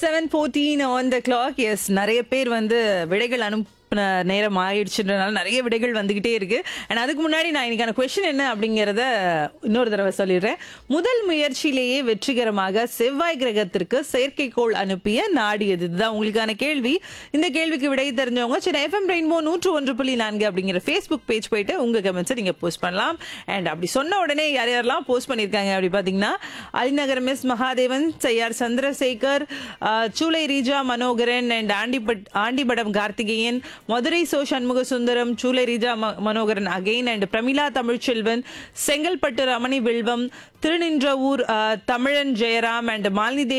seven fourteen on the clock எஸ் நிறைய பேர் வந்து விடைகள் அனுப்பின நேரம் ஆயிடுச்சுன்றனால நிறைய விடைகள் வந்துகிட்டே இருக்கு அண்ட் அதுக்கு முன்னாடி நான் இன்னைக்கான கொஸ்டின் என்ன அப்படிங்கறத இன்னொரு தடவை சொல்லிடுறேன் முதல் முயற்சியிலேயே வெற்றிகரமாக செவ்வாய் கிரகத்திற்கு செயற்கைக்கோள் அனுப்பிய நாடு எது இதுதான் உங்களுக்கான கேள்வி இந்த கேள்விக்கு விடை தெரிஞ்சவங்க சென்னை எஃப்எம் ரெயின்போ நூற்று ஒன்று புள்ளி நான்கு அப்படிங்கிற ஃபேஸ்புக் பேஜ் போயிட்டு உங்க கமெண்ட்ஸை நீங்க போஸ்ட் பண்ணலாம் அண்ட் அப்படி சொன்ன உடனே யார் யாரெல்லாம் போஸ்ட் பண்ணியிருக்காங்க அப்படி பாத்தீங்கன்னா Alinagar miss Mahadevan Cheyyar Chandrasekar ah, Choolai Reeja Manoharan and ஆண்டிபட் ஆண்டிபடம் கார்த்திகேயன் மதுரை சோ சண்முக சுந்தரம் சூலை ரீஜா ம- மனோகரன் அகெயின் அண்ட் பிரமிளா தமிழ்ச்செல்வன் செங்கல்பட்டு ரமணி வில்வம் திருநின்றவூர் ஆஹ், தமிழன் ஜெயராம் அண்ட் மாலினி